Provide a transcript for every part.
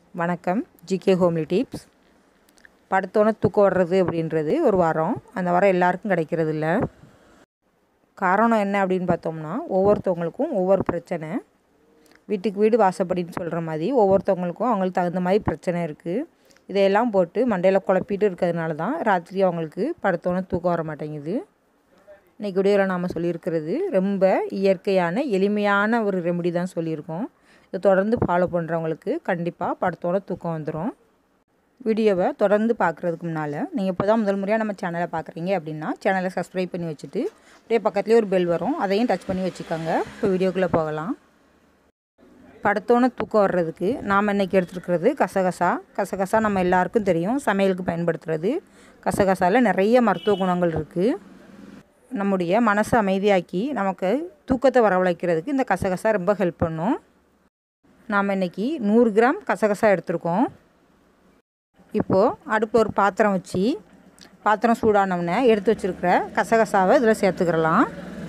வணக்கம் GK homely tips படுத்தோன்னே தூக்கம் வர்றது அப்படின்றது ஒரு வாரம் அந்த வாரம் எல்லாருக்கும் கிடைக்கிறது இல்லை காரணம் என்ன அப்படின்னு பார்த்தோம்னா ஒவ்வொருத்தவங்களுக்கும் ஒவ்வொரு பிரச்சனை வீட்டுக்கு வீடு வாசப்படின்னு சொல்கிற மாதிரி ஒவ்வொருத்தவங்களுக்கும் அவங்களுக்கு தகுந்த மாதிரி பிரச்சனை இருக்குது இதையெல்லாம் போட்டு மண்டையில் குழப்பிட்டு இருக்கிறதுனால தான் ராத்திரி அவங்களுக்கு படுத்தோன்னே தூக்கம் வர மாட்டேங்குது இன்றைக்கி வீடியோவில் நாம் சொல்லியிருக்கிறது ரொம்ப இயற்கையான எளிமையான ஒரு ரெமெடி தான் சொல்லியிருக்கோம் இதை தொடர்ந்து ஃபாலோ பண்ணுறவங்களுக்கு கண்டிப்பாக படத்தோட தூக்கம் வந்துடும் வீடியோவை தொடர்ந்து பார்க்குறதுக்கு முன்னால் நீங்கள் இப்போ தான் முதல் முறையாக நம்ம சேனலை பார்க்குறீங்க அப்படின்னா சேனலை சப்ஸ்கிரைப் பண்ணி வச்சுட்டு அப்படியே பக்கத்துலேயே ஒரு பெல் வரும் அதையும் டச் பண்ணி வச்சுக்கோங்க இப்போ வீடியோக்குள்ளே போகலாம் படத்தோன தூக்கம் வர்றதுக்கு நாம் இன்றைக்கி எடுத்துருக்கிறது கசகசா கசகசா நம்ம எல்லாருக்கும் தெரியும் சமையலுக்கு பயன்படுத்துகிறது கசகசாவில் நிறைய மருத்துவ குணங்கள் இருக்குது நம்முடைய மனசை அமைதியாக்கி நமக்கு தூக்கத்தை வரவழைக்கிறதுக்கு இந்த கசகசா ரொம்ப ஹெல்ப் பண்ணும் நாம் இன்றைக்கி நூறு கிராம் கசகசா எடுத்திருக்கோம் இப்போது அடுப்பில் ஒரு பாத்திரம் வச்சு பாத்திரம் சூடானவுடனே எடுத்து வச்சுருக்கிற கசகசாவை இதில் சேர்த்துக்கிறலாம்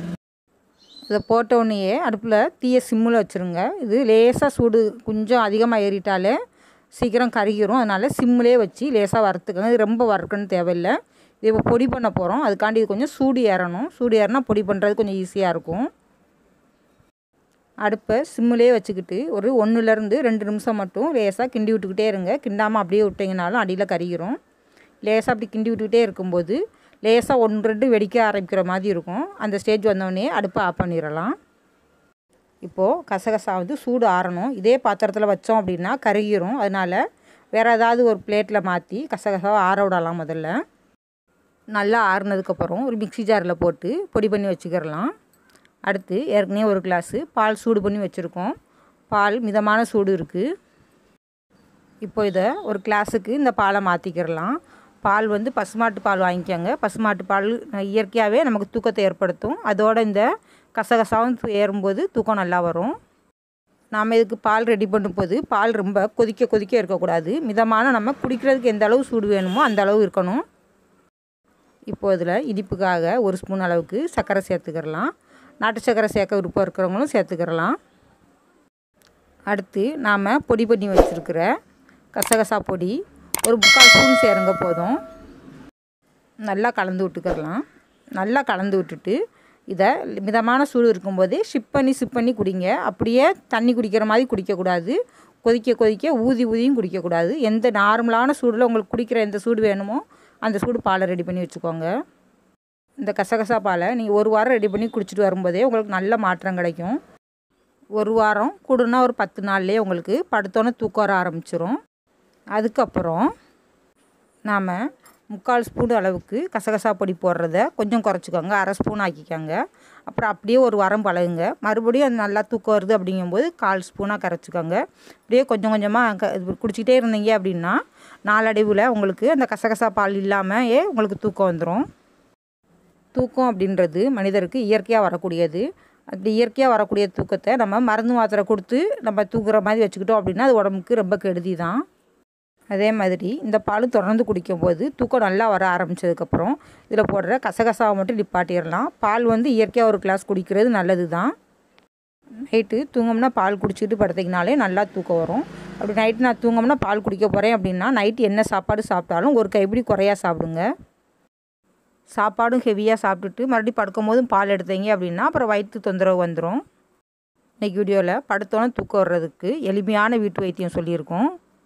இதை போட்ட உடனேயே அடுப்பில் தீய சிம்மில் வச்சுருங்க இது லேசாக சூடு கொஞ்சம் அதிகமாக ஏறிட்டாலே சீக்கிரம் கருகிரும் அதனால் சிம்மிலே வச்சு லேசாக வறுத்துக்கோங்க இது ரொம்ப வறுக்கணும்னு தேவையில்லை இது இப்போ பொடி பண்ண போகிறோம் அதுக்காண்டி இது கொஞ்சம் சூடு ஏறணும் சூடு ஏறினா பொடி பண்ணுறது கொஞ்சம் ஈஸியாக இருக்கும் அடுப்பை சிம்மிலே வச்சுக்கிட்டு ஒரு ஒன்றுலேருந்து ரெண்டு நிமிஷம் மட்டும் லேசாக கிண்டி விட்டுக்கிட்டே இருங்க கிண்டாமல் அப்படியே விட்டிங்கனாலும் அடியில் கறிக்கிறோம் லேசாக அப்படி கிண்டி விட்டுக்கிட்டே இருக்கும்போது லேசாக ஒன்று ரெண்டு வெடிக்க ஆரம்பிக்கிற மாதிரி இருக்கும் அந்த ஸ்டேஜ் வந்தோடனே அடுப்பை ஆஃப் பண்ணிடலாம் இப்போது கசகசா வந்து சூடு ஆறணும் இதே பாத்திரத்தில் வச்சோம் அப்படின்னா கருகிரும் அதனால் வேறு ஏதாவது ஒரு பிளேட்டில் மாற்றி கசகசாவை ஆற விடலாம் முதல்ல நல்லா ஆறுனதுக்கப்புறம் ஒரு மிக்சி ஜாரில் போட்டு பொடி பண்ணி வச்சுக்கிறலாம் அடுத்து ஏற்கனவே ஒரு கிளாஸு பால் சூடு பண்ணி வச்சுருக்கோம் பால் மிதமான சூடு இருக்குது இப்போ இதை ஒரு கிளாஸுக்கு இந்த பாலை மாற்றிக்கிறலாம் பால் வந்து பசுமாட்டு பால் வாங்கிக்கோங்க பசுமாட்டு பால் இயற்கையாகவே நமக்கு தூக்கத்தை ஏற்படுத்தும் அதோட இந்த கசகசாவும் ஏறும்போது தூக்கம் நல்லா வரும் நாம் இதுக்கு பால் ரெடி பண்ணும்போது பால் ரொம்ப கொதிக்க கொதிக்க இருக்கக்கூடாது மிதமான நம்ம குடிக்கிறதுக்கு எந்த அளவு சூடு வேணுமோ அந்த அளவு இருக்கணும் இப்போ இதில் இனிப்புக்காக ஒரு ஸ்பூன் அளவுக்கு சர்க்கரை சேர்த்துக்கிறலாம் நாட்டு சர்க்கரை சேர்க்க விருப்பம் இருக்கிறவங்களும் சேர்த்துக்கிறலாம் அடுத்து நாம் பொடி பண்ணி வச்சுருக்கிற கசகசா பொடி ஒரு முக்கால் ஸ்பூன் சேருங்க போதும் நல்லா கலந்து விட்டுக்கிறலாம் நல்லா கலந்து விட்டுட்டு இதை மிதமான சூடு இருக்கும்போதே ஷிப் பண்ணி சிப் பண்ணி குடிங்க அப்படியே தண்ணி குடிக்கிற மாதிரி குடிக்கக்கூடாது கொதிக்க கொதிக்க ஊதி ஊதியும் குடிக்கக்கூடாது எந்த நார்மலான சூடில் உங்களுக்கு குடிக்கிற எந்த சூடு வேணுமோ அந்த சூடு பாலை ரெடி பண்ணி வச்சுக்கோங்க இந்த கசகசா பாலை நீங்கள் ஒரு வாரம் ரெடி பண்ணி குடிச்சிட்டு வரும்போதே உங்களுக்கு நல்ல மாற்றம் கிடைக்கும் ஒரு வாரம் கூடுனா ஒரு பத்து நாள்லேயே உங்களுக்கு படுத்தோன்னே தூக்கம் வர ஆரம்பிச்சிரும் அதுக்கப்புறம் நாம் முக்கால் ஸ்பூன் அளவுக்கு கசகசா பொடி போடுறத கொஞ்சம் குறைச்சிக்கோங்க அரை ஸ்பூன் ஆக்கிக்கோங்க அப்புறம் அப்படியே ஒரு வாரம் பழகுங்க மறுபடியும் அது நல்லா தூக்கம் வருது அப்படிங்கும்போது கால் ஸ்பூனாக கரைச்சிக்கோங்க அப்படியே கொஞ்சம் கொஞ்சமாக க குடிச்சிக்கிட்டே இருந்தீங்க அப்படின்னா நாளடைவில் உங்களுக்கு அந்த கசகசா பால் இல்லாமல் ஏ உங்களுக்கு தூக்கம் வந்துடும் தூக்கம் அப்படின்றது மனிதருக்கு இயற்கையாக வரக்கூடியது அப்படி இயற்கையாக வரக்கூடிய தூக்கத்தை நம்ம மருந்து மாத்திரை கொடுத்து நம்ம தூக்குற மாதிரி வச்சுக்கிட்டோம் அப்படின்னா அது உடம்புக்கு ரொம்ப கெடுதி தான் அதே மாதிரி இந்த பால் தொடர்ந்து குடிக்கும்போது தூக்கம் நல்லா வர ஆரம்பித்ததுக்கப்புறம் இதில் போடுற கசகசாவை மட்டும் நிப்பாட்டிடலாம் பால் வந்து இயற்கையாக ஒரு கிளாஸ் குடிக்கிறது நல்லது தான் நைட்டு தூங்கம்னா பால் குடிச்சிட்டு படுத்திங்கனாலே நல்லா தூக்கம் வரும் அப்படி நைட்டு நான் தூங்கம்னா பால் குடிக்க போகிறேன் அப்படின்னா நைட்டு என்ன சாப்பாடு சாப்பிட்டாலும் ஒரு கைப்பிடி குறையா சாப்பிடுங்க சாப்பாடும் ஹெவியாக சாப்பிட்டுட்டு மறுபடியும் படுக்கும் போதும் பால் எடுத்தீங்க அப்படின்னா அப்புறம் வயிற்று தொந்தரவு வந்துடும் இன்றைக்கி வீடியோவில் படுத்தோன்னே தூக்கம் வர்றதுக்கு எளிமையான வீட்டு வைத்தியம் சொல்லியிருக்கோம்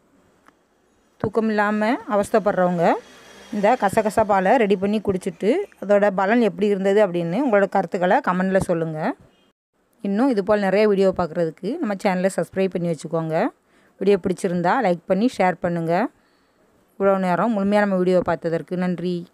தூக்கம் இல்லாமல் அவஸ்தப்படுறவங்க இந்த கசகசா பாலை ரெடி பண்ணி குடிச்சிட்டு அதோட பலன் எப்படி இருந்தது அப்படின்னு உங்களோட கருத்துக்களை கமெண்டில் சொல்லுங்கள் இன்னும் இது போல் நிறைய வீடியோ பார்க்குறதுக்கு நம்ம சேனலை சப்ஸ்கிரைப் பண்ணி வச்சுக்கோங்க வீடியோ பிடிச்சிருந்தா லைக் பண்ணி ஷேர் பண்ணுங்கள் இவ்வளோ நேரம் முழுமையாக நம்ம வீடியோ பார்த்ததற்கு நன்றி